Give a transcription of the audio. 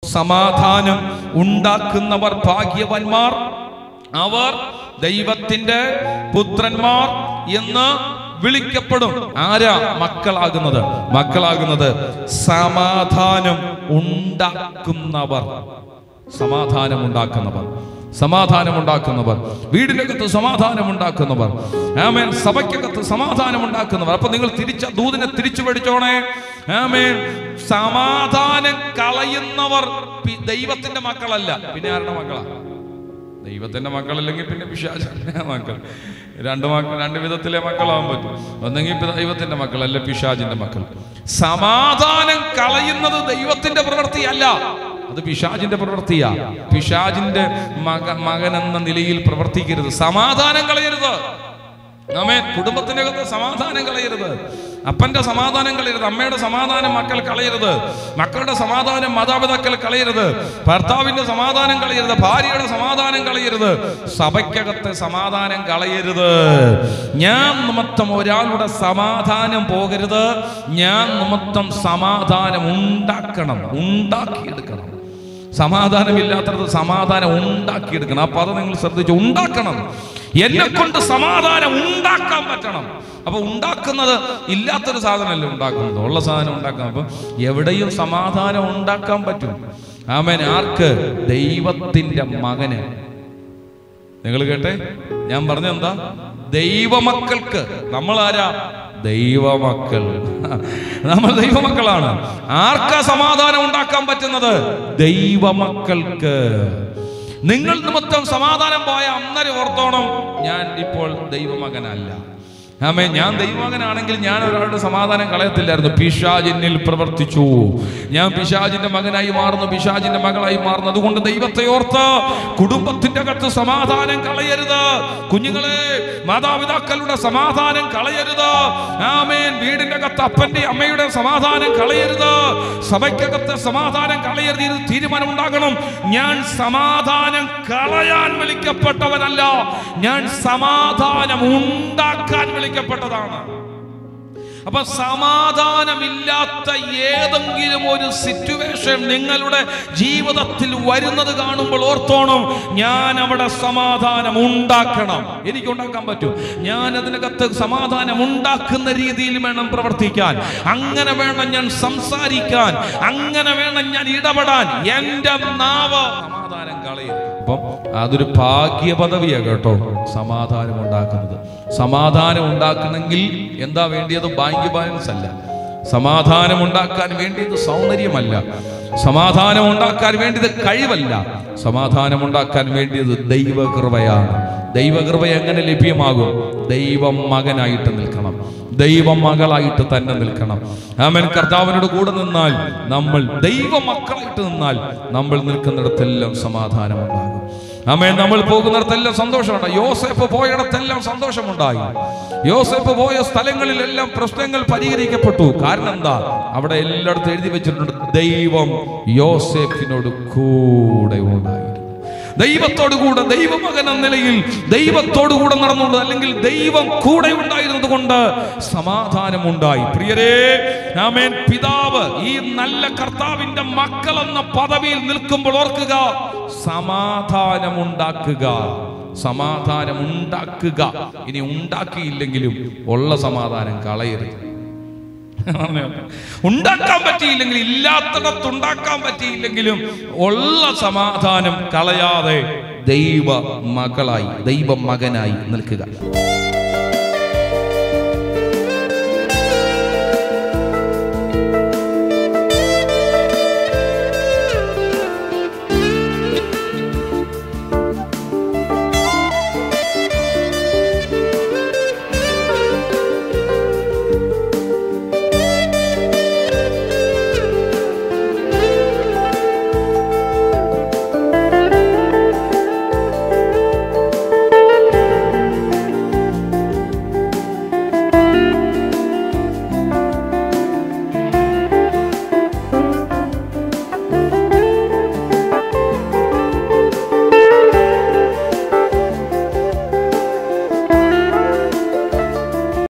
സമാധാനം ഉണ്ടാക്കുന്നവർ ഭാഗ്യവാന്മാർ അവർ ദൈവത്തിന്റെ പുത്രന്മാർ എന്ന് വിളിക്കപ്പെടും ആരാ മക്കളാകുന്നത് മക്കളാകുന്നത് സമാധാനം ഉണ്ടാക്കുന്നവർ സമാധാനം ഉണ്ടാക്കുന്നവർ സമാധാനം ഉണ്ടാക്കുന്നവർ വീടിനകത്ത് സമാധാനം ഉണ്ടാക്കുന്നവർ ആമേൻ സഭയ്ക്കകത്ത് സമാധാനം ഉണ്ടാക്കുന്നവർ അപ്പൊ നിങ്ങൾ തിരിച്ച ദൂതിനെ തിരിച്ചു പഠിച്ചോണേ ആമേൻ സമാധാനം കളയുന്നവർ പി- ദൈവത്തിന്റെ മക്കളല്ല പിന്നെ ആരുടെ മക്കളാ ദൈവത്തിന്റെ മക്കളല്ലെങ്കിൽ പിന്നെ പിശാചിന്റെ മക്കൾ രണ്ട് മക്കൾ രണ്ട് വിധത്തിലെ മക്കളാവാൻ പറ്റും ഒന്നെങ്കിൽ ഇപ്പൊ ദൈവത്തിന്റെ മക്കൾ അല്ല പിശാചിന്റെ മക്കൾ സമാധാനം കളയുന്നത് ദൈവത്തിന്റെ പ്രവൃത്തിയല്ല അത് പിശാചിന്റെ പ്രവൃത്തിയാ പിശാചിന്റെ മക മകൻ എന്ന നിലയിൽ പ്രവർത്തിക്കരുത് സമാധാനം കളയരുത് നമ്മെ കുടുംബത്തിനകത്ത് സമാധാനം കളയരുത് അപ്പന്റെ സമാധാനം കളയരുത് അമ്മയുടെ സമാധാനം മക്കൾ കളയരുത് മക്കളുടെ സമാധാനം മാതാപിതാക്കൾ കളയരുത് ഭർത്താവിന്റെ സമാധാനം കളയരുത് ഭാര്യയുടെ സമാധാനം കളയരുത് സഭയ്ക്കകത്തെ സമാധാനം കളയരുത് ഞാൻ നിമിത്തം ഒരാളുടെ സമാധാനം പോകരുത് ഞാൻ നിമിത്തം സമാധാനം ഉണ്ടാക്കണം ഉണ്ടാക്കിയെടുക്കണം സമാധാനമില്ലാത്തത് സമാധാനം ഉണ്ടാക്കിയെടുക്കണം ആ പദം നിങ്ങൾ ശ്രദ്ധിച്ചു ഉണ്ടാക്കണം എന്നെ കൊണ്ട് സമാധാനം ഉണ്ടാക്കാൻ പറ്റണം അപ്പൊ ഉണ്ടാക്കുന്നത് ഇല്ലാത്തൊരു സാധനമല്ല ഉണ്ടാക്കുന്നത് ഉള്ള സാധനം ഉണ്ടാക്കണം അപ്പൊ എവിടെയും സമാധാനം ഉണ്ടാക്കാൻ പറ്റും ആമേൻ ആർക്ക് ദൈവത്തിന്റെ മകന് നിങ്ങൾ കേട്ടെ ഞാൻ പറഞ്ഞ എന്താ ദൈവമക്കൾക്ക് നമ്മൾ ആരാ ദൈവമക്കൾ നമ്മൾ ദൈവമക്കളാണ് ആർക്കാ സമാധാനം ഉണ്ടാക്കാൻ പറ്റുന്നത് ദൈവമക്കൾക്ക് നിങ്ങൾ നിമിത്തം സമാധാനം പോയ അന്നേരം ഓർത്തോണം ഞാൻ ഇപ്പോൾ ദൈവമകനല്ല ആമേ ഞാൻ ദൈവമകനാണെങ്കിൽ ഞാൻ ഒരാളുടെ സമാധാനം കളയത്തില്ലായിരുന്നു പിശാജിന്നിൽ പ്രവർത്തിച്ചു ഞാൻ പിശാജിന്റെ മകനായി മാറുന്നു പിശാജിന്റെ മകളായി മാറുന്നു അതുകൊണ്ട് ദൈവത്തെ ഓർത്ത് കുടുംബത്തിന്റെ അകത്ത് സമാധാനം കളയരുത് കുഞ്ഞുങ്ങളെ മാതാപിതാക്കളുടെ സമാധാനം കളയരുത് ആമേൻ വീടിന്റെ അകത്ത് അപ്പന്റെ അമ്മയുടെ സമാധാനം കളയരുത് സഭയ്ക്കകത്ത് സമാധാനം കളയരുത് ഇത് തീരുമാനം ഉണ്ടാകണം ഞാൻ സമാധാനം കളയാൻ വിളിക്കപ്പെട്ടവനല്ല ഞാൻ സമാധാനം ഉണ്ടാക്കാൻ വിളിക്കപ്പെട്ടതാണ് അപ്പൊ സമാധാനമില്ലാത്ത ഏതെങ്കിലും ഒരു സിറ്റുവേഷൻ നിങ്ങളുടെ ജീവിതത്തിൽ വരുന്നത് കാണുമ്പോൾ ഓർത്തോണം ഞാൻ അവിടെ സമാധാനം ഉണ്ടാക്കണം എനിക്ക് ഉണ്ടാക്കാൻ പറ്റും ഞാൻ അതിനകത്ത് സമാധാനം ഉണ്ടാക്കുന്ന രീതിയിൽ വേണം പ്രവർത്തിക്കാൻ അങ്ങനെ വേണം ഞാൻ സംസാരിക്കാൻ അങ്ങനെ വേണം ഞാൻ ഇടപെടാൻ എൻ്റെ നാവ് സമാധാനം കളയും അപ്പം അതൊരു ഭാഗ്യ പദവിയാ കേട്ടോ സമാധാനം ഉണ്ടാക്കുന്നത് സമാധാനം ഉണ്ടാക്കണമെങ്കിൽ എന്താ വേണ്ടിയത് ബാങ്ക് ബാലൻസ് അല്ല സമാധാനം ഉണ്ടാക്കാൻ വേണ്ടിയത് സൗന്ദര്യമല്ല സമാധാനം ഉണ്ടാക്കാൻ വേണ്ടിയത് കഴിവല്ല സമാധാനം ഉണ്ടാക്കാൻ വേണ്ടിയത് ദൈവകൃപയാണ് ദൈവകൃപ എങ്ങനെ ലഭ്യമാകും ദൈവം മകനായിട്ട് നിൽക്കണം ദൈവം മകളായിട്ട് തന്നെ നിൽക്കണം ആമൻ കർത്താവിനോട് കൂടെ നിന്നാൽ നമ്മൾ ദൈവ മക്കളായിട്ട് നിന്നാൽ നമ്മൾ നിൽക്കുന്നിടത്തെല്ലാം സമാധാനം ഉണ്ടാകും ആമേൻ നമ്മൾ പോകുന്നിടത്തെല്ലാം സന്തോഷമുണ്ട് യോസേഫ് പോയിടത്തെല്ലാം സന്തോഷമുണ്ടായി യോസേഫ് പോയ സ്ഥലങ്ങളിലെല്ലാം പ്രശ്നങ്ങൾ പരിഹരിക്കപ്പെട്ടു കാരണം എന്താ അവിടെ എല്ലായിടത്തും എഴുതി വെച്ചിട്ടുണ്ട് ദൈവം യോസേഫിനോട് കൂടെ ഉണ്ടായിരുന്നു ദൈവത്തോടു കൂടെ ദൈവമകൻ എന്ന നിലയിൽ ദൈവത്തോടു കൂടെ നടന്നുകൊണ്ട് അല്ലെങ്കിൽ ദൈവം കൂടെ ഉണ്ടായിരുന്നത് കൊണ്ട് സമാധാനമുണ്ടായി പ്രിയരേ ആമേൻ പിതാവ് ഈ നല്ല കർത്താവിന്റെ മക്കൾ എന്ന പദവിയിൽ നിൽക്കുമ്പോൾ ഓർക്കുക സമാധാനമുണ്ടാക്കുക സമാധാനം ഉണ്ടാക്കുക ഇനി ഉണ്ടാക്കിയില്ലെങ്കിലും ഉള്ള സമാധാനം കളയരുത് ഉണ്ടാക്കാൻ പറ്റിയില്ലെങ്കിൽ ഇല്ലാത്തിടത്ത് ഉണ്ടാക്കാൻ പറ്റിയില്ലെങ്കിലും ഉള്ള സമാധാനം കളയാതെ ദൈവ മകളായി ദൈവ മകനായി നിൽക്കുക